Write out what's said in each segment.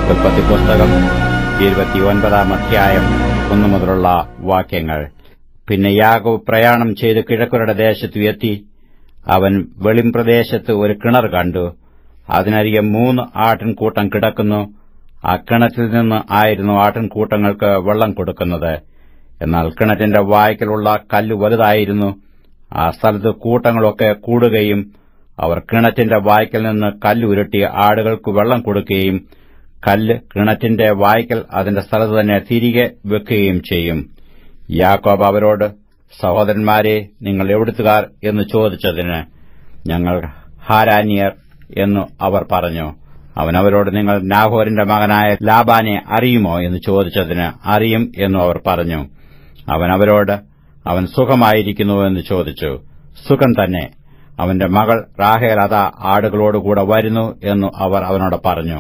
ഉൽപ്പത്തി പുസ്തകം ഇരുപത്തിയൊൻപതാം അധ്യായം ഒന്നു മുതലുള്ള വാക്യങ്ങൾ പിന്നെ യാക്കോബ് പ്രയാണം ചെയ്ത് കിഴക്കുരുടെ ദേശത്തു എത്തി അവൻ വെളിംപ്രദേശത്ത് ഒരു കിണർ കണ്ടു അതിനരികെ മൂന്ന് ആട്ടിൻകൂട്ടം കിടക്കുന്നു ആ കിണറ്റിൽ നിന്ന് ആയിരുന്നു ആട്ടിൻകൂട്ടങ്ങൾക്ക് വെള്ളം കൊടുക്കുന്നത് എന്നാൽ കിണറ്റിന്റെ വായ്ക്കലുള്ള കല്ല് വലുതായിരുന്നു ആ സ്ഥലത്ത് കൂട്ടങ്ങളൊക്കെ കൂടുകയും അവർ കിണറ്റിന്റെ വായ്ക്കൽ നിന്ന് കല്ലുരുട്ടി ആടുകൾക്ക് വെള്ളം കൊടുക്കുകയും കല്ല് കിണറ്റിന്റെ വായ്ക്കൽ അതിന്റെ സ്ഥലത്ത് തന്നെ തിരികെ വെക്കുകയും ചെയ്യും യാക്കോബ് അവരോട് സഹോദരന്മാരെ നിങ്ങൾ എവിടുത്തുകാർ എന്ന് ചോദിച്ചതിന് ഞങ്ങൾ ഹാരാനിയർ എന്നു അവർ പറഞ്ഞു അവൻ അവരോട് നിങ്ങൾ നാഹോരിന്റെ മകനായ ലാബാനെ അറിയുമോ എന്ന് ചോദിച്ചതിന് അറിയും എന്നു അവർ പറഞ്ഞു അവൻ അവരോട് അവൻ സുഖമായിരിക്കുന്നു എന്ന് ചോദിച്ചു സുഖം തന്നെ അവന്റെ മകൾ റാഹേൽ അതാ ആടുകളോടുകൂടെ വരുന്നു എന്നു അവർ അവനോട് പറഞ്ഞു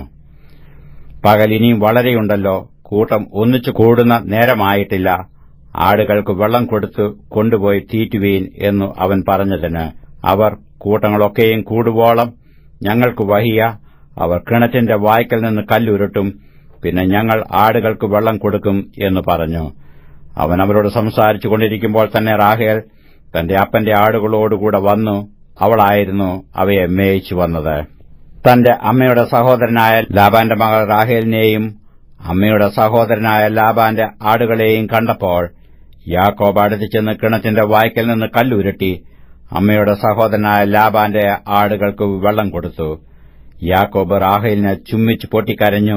പകൽ ഇനിയും വളരെയുണ്ടല്ലോ കൂട്ടം ഒന്നിച്ചു കൂടുന്ന നേരമായിട്ടില്ല ആടുകൾക്ക് വെള്ളം കൊടുത്തു കൊണ്ടുപോയി തീറ്റുവീൻ എന്നു അവൻ പറഞ്ഞതിന് അവർ കൂട്ടങ്ങളൊക്കെയും കൂടുവോളം ഞങ്ങൾക്ക് വഹിയ അവർ കിണറ്റിന്റെ വായ്ക്കൽ നിന്ന് കല്ലുരുട്ടും പിന്നെ ഞങ്ങൾ ആടുകൾക്ക് വെള്ളം കൊടുക്കും എന്ന് പറഞ്ഞു അവൻ അവരോട് സംസാരിച്ചു കൊണ്ടിരിക്കുമ്പോൾ തന്നെ റാഹേൽ തന്റെ അപ്പന്റെ ആടുകളോടുകൂടെ വന്നു അവളായിരുന്നു അവയെ മേയിച്ചു വന്നത് തന്റെ അമ്മയുടെ സഹോദരനായ ലാബാന്റെ മകൾ റാഹേലിനെയും അമ്മയുടെ സഹോദരനായ ലാബാന്റെ ആടുകളെയും കണ്ടപ്പോൾ യാക്കോബ് അടുത്ത് ചെന്ന് കിണറ്റിന്റെ വായ്ക്കൽ നിന്ന് കല്ലുരുട്ടി അമ്മയുടെ സഹോദരനായ ലാബാന്റെ ആടുകൾക്ക് വെള്ളം കൊടുത്തു യാക്കോബ് റാഹേലിനെ ചുമ്മിച്ചു പൊട്ടിക്കരഞ്ഞു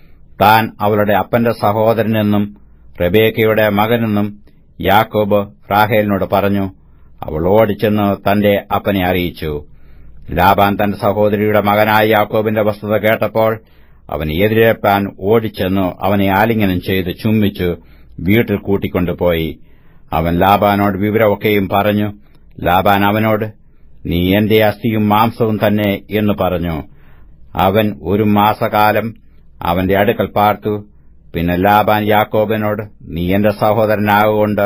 താൻ അവളുടെ അപ്പന്റെ സഹോദരനെന്നും റബേക്കയുടെ മകനെന്നും യാക്കോബ് റാഹേലിനോട് പറഞ്ഞു അവൾ ഓടിച്ചെന്ന് തന്റെ അപ്പനെ അറിയിച്ചു ലാബാൻ തന്റെ സഹോദരിയുടെ മകനായ യാക്കോബിന്റെ വസ്തുത കേട്ടപ്പോൾ അവന് എതിരേൽപ്പാൻ ഓടിച്ചെന്നു അവനെ ആലിംഗനം ചെയ്ത് ചുംബിച്ചു വീട്ടിൽ കൂട്ടിക്കൊണ്ടുപോയി അവൻ ലാബാനോട് വിവരമൊക്കെയും പറഞ്ഞു ലാബാൻ അവനോട് നീ എന്റെ അസ്ഥിയും മാംസവും തന്നെ എന്ന് പറഞ്ഞു അവൻ ഒരു മാസകാലം അവന്റെ അടുക്കൽ പാർത്തു പിന്നെ ലാബാൻ യാക്കോബിനോട് നീ എന്റെ സഹോദരനാകൊണ്ട്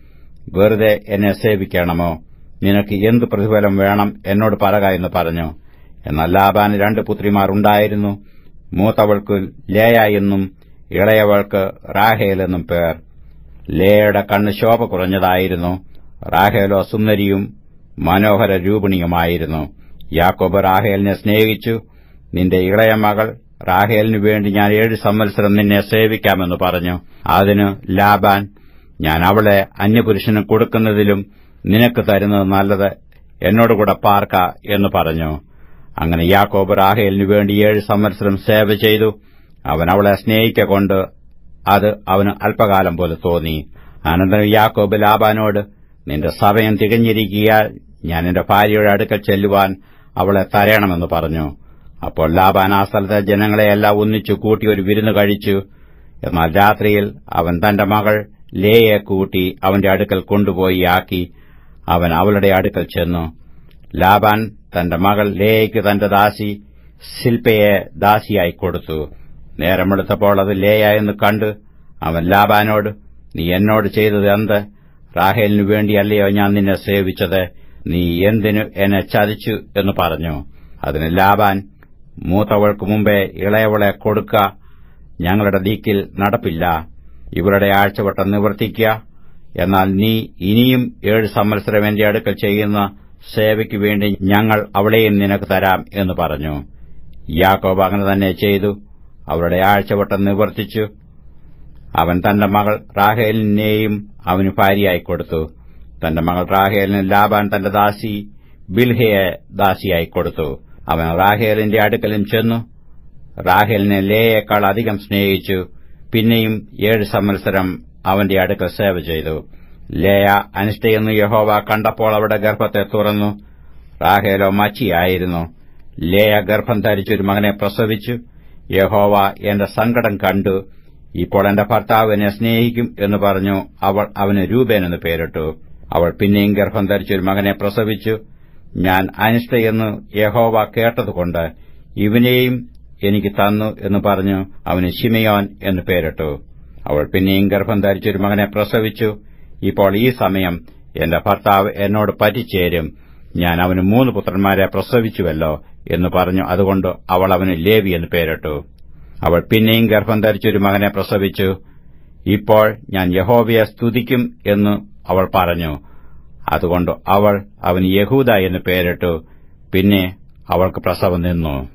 വെറുതെ എന്നെ സേവിക്കണമോ നിനക്ക് എന്ത് പ്രതിഫലം വേണം എന്നോട് പറക എന്ന് പറഞ്ഞു എന്നാൽ ലാബാന് രണ്ട് പുത്രിമാർ ഉണ്ടായിരുന്നു മൂത്തവൾക്ക് ലേയ എന്നും ഇളയവൾക്ക് റാഹേൽ എന്നും പേർ ലേയുടെ കണ്ണ് ശോഭ കുറഞ്ഞതായിരുന്നു റാഹേലോ സുന്ദരിയും മനോഹര രൂപിണിയുമായിരുന്നു യാക്കോബ് റാഹേലിനെ സ്നേഹിച്ചു നിന്റെ ഇളയ മകൾ റാഹേലിനു വേണ്ടി ഞാൻ ഏഴ് സംവത്സരം നിന്നെ സേവിക്കാമെന്ന് പറഞ്ഞു അതിന് ലാബാൻ ഞാൻ അവളെ അന്യപുരുഷന് കൊടുക്കുന്നതിലും നിനക്ക് തരുന്നത് നല്ലത് എന്നോടുകൂടെ പാർക്ക എന്ന് പറഞ്ഞു അങ്ങനെ യാക്കോബ് റാഹേലിനു വേണ്ടി ഏഴ് സംവത്സരം സേവ ചെയ്തു അവൻ അവളെ സ്നേഹിക്കൊണ്ട് അത് അവന് അല്പകാലം പോലെ തോന്നി അനന്തരം യാക്കോബ് ലാബാനോട് നിന്റെ സമയം തികഞ്ഞിരിക്കിയാൽ ഞാൻ എന്റെ ഭാര്യയുടെ അടുക്കൽ ചെല്ലുവാൻ അവളെ തരയണമെന്ന് പറഞ്ഞു അപ്പോൾ ലാബാൻ ആ സ്ഥലത്തെ ജനങ്ങളെയെല്ലാം ഒന്നിച്ചു കൂട്ടി ഒരു വിരുന്ന് കഴിച്ചു എന്നാൽ രാത്രിയിൽ അവൻ തന്റെ മകൾ ലേയെ കൂട്ടി അവന്റെ അടുക്കൽ കൊണ്ടുപോയി ആക്കി അവൻ അവളുടെ അടുക്കൽ ചെന്നു ലാബാൻ തന്റെ മകൾ ലേയയ്ക്ക് തന്റെ ദാസി ശില്പയെ ദാസിയായി കൊടുത്തു നേരമെടുത്തപ്പോൾ അത് ലേയ എന്ന് കണ്ട് അവൻ ലാബാനോട് നീ എന്നോട് ചെയ്തത് എന്ത് റാഹേലിനു വേണ്ടിയല്ലയോ ഞാൻ നിന്നെ സേവിച്ചത് നീ എന്തിനു എന്നെ ചതിച്ചു എന്ന് പറഞ്ഞു അതിന് ലാബാൻ മൂത്തവൾക്ക് മുമ്പേ ഇളയവളെ കൊടുക്ക ഞങ്ങളുടെ ദീക്കിൽ നടപ്പില്ല ഇവരുടെ ആഴ്ചവട്ടം നിവർത്തിക്കുക എന്നാൽ നീ ഇനിയും ഏഴ് സംവത്സരം എന്റെ അടുക്കൽ ചെയ്യുന്ന സേവയ്ക്കു വേണ്ടി ഞങ്ങൾ അവളെയും നിനക്ക് തരാം എന്ന് പറഞ്ഞു യാക്കോബ് അങ്ങനെ തന്നെ ചെയ്തു അവരുടെ ആഴ്ചവട്ടം നിവർത്തിച്ചു അവൻ തന്റെ മകൾ റാഹേലിനെയും അവന് ഭാര്യയായി കൊടുത്തു തന്റെ മകൾ റാഹേലിന് ലാബാൻ തന്റെ ദാസി ബിൽഹയെ ദാസിയായി കൊടുത്തു അവൻ റാഹേലിന്റെ അടുക്കലും ചെന്നു റാഹേലിനെ ലേയേക്കാൾ അധികം സ്നേഹിച്ചു പിന്നെയും ഏഴ് സംവത്സരം അവന്റെ അടുക്കൽ സേവ ചെയ്തു ലേയ അനിഷ്ടയെന്ന് യഹോവ കണ്ടപ്പോൾ അവരുടെ ഗർഭത്തെ തുറന്നു റാഹേലോ മച്ചിയായിരുന്നു ലേയ ഗർഭം ധരിച്ചൊരു മകനെ പ്രസവിച്ചു യഹോവ എന്റെ സങ്കടം കണ്ടു ഇപ്പോൾ എന്റെ ഭർത്താവ് എന്നെ സ്നേഹിക്കും എന്ന് പറഞ്ഞു അവൾ അവന് രൂപേൻ എന്ന് പേരിട്ടു അവൾ പിന്നെയും ഗർഭം ധരിച്ചൊരു മകനെ പ്രസവിച്ചു ഞാൻ അനിഷ്ടയെന്ന് യഹോവ കേട്ടതുകൊണ്ട് ഇവനെയും എനിക്ക് തന്നു എന്ന് പറഞ്ഞു അവന് ശിമയോൻ എന്ന് പേരിട്ടു അവൾ പിന്നെയും ഗർഭം ധരിച്ചൊരു മകനെ പ്രസവിച്ചു ഇപ്പോൾ ഈ സമയം എന്റെ ഭർത്താവ് എന്നോട് പറ്റിച്ചേരും ഞാൻ അവന് മൂന്ന് പുത്രന്മാരെ പ്രസവിച്ചുവല്ലോ എന്ന് പറഞ്ഞു അതുകൊണ്ട് അവൾ അവന് ലേവി എന്ന് പേരിട്ടു അവൾ പിന്നെയും ഗർഭം ധരിച്ചൊരു മകനെ പ്രസവിച്ചു ഇപ്പോൾ ഞാൻ യഹോവയെ സ്തുതിക്കും എന്ന് അവൾ പറഞ്ഞു അതുകൊണ്ട് അവൾ അവന് യഹൂദ എന്ന് പേരിട്ടു പിന്നെ അവൾക്ക് പ്രസവം നിന്നു